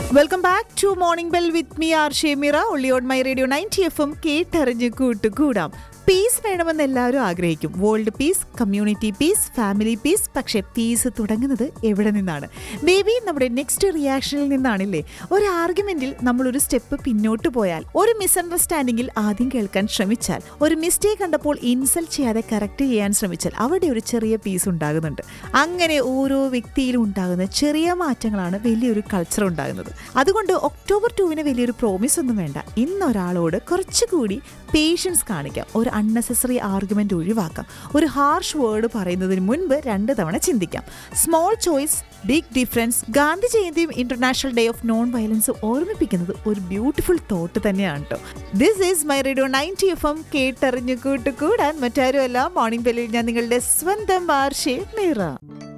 welcome back to morning bell with me R Shemira only on my radio ninety F M കേട്ടറിഞ്ഞ് കൂട്ടുകൂടാം peace വേണമെന്ന് എല്ലാവരും ആഗ്രഹിക്കും world peace community peace family peace പക്ഷേ peace തുടങ്ങുന്നത് എവിടെ നിന്നാണ് ബേബി നമ്മുടെ നെക്സ്റ്റ് റിയാക്ഷനിൽ നിന്നാണില്ലേ ഒരു ആർഗ്യുമെന്റിൽ നമ്മൾ ഒരു സ്റ്റെപ്പ് പിന്നോട്ട് പോയാൽ ഒരു മിസ്അണ്ടർസ്റ്റാൻഡിങ്ങിൽ ആദ്യം കേൾക്കാൻ ശ്രമിച്ചാൽ ഒരു മിസ്റ്റേക്ക് കണ്ടപ്പോൾ ഇൻസൾട്ട് ചെയ്യാതെ കറക്റ്റ് ചെയ്യാൻ ശ്രമിച്ചാൽ അവിടെ ഒരു ചെറിയ പീസ് ഉണ്ടാകുന്നുണ്ട് അങ്ങനെ ഓരോ വ്യക്തിയിലും ഉണ്ടാകുന്ന ചെറിയ മാറ്റങ്ങളാണ് വലിയൊരു കൾച്ചർ ഉണ്ടാകുന്നത് അതുകൊണ്ട് ഒക്ടോബർ ടുവിന് വലിയൊരു പ്രോമിസ് ഒന്നും വേണ്ട ഇന്നൊരാളോട് കുറച്ചുകൂടി പേഷ്യൻസ് കാണിക്കാം ഒരു അൺനെസസറി ആർഗ്യുമെന്റ് ഒഴിവാക്കാം ഒരു ഹാർഷ് വേർഡ് പറയുന്നതിന് മുൻപ് രണ്ട് തവണ ചിന്തിക്കാം small choice big difference Gandhi ജയന്തിയും international day of non violence ഓർമ്മിപ്പിക്കുന്നത് ഒരു ബ്യൂട്ടിഫുൾ തോട്ട് തന്നെയാണ് കേട്ടോ this is my radio ninety F M കേട്ടറിഞ്ഞു കൂട്ടുകൂടാൻ മറ്റാരുമല്ല മോർണിംഗ് ബെല്ലിൽ ഞാൻ നിങ്ങളുടെ സ്വന്തം വാർഷേ മീറ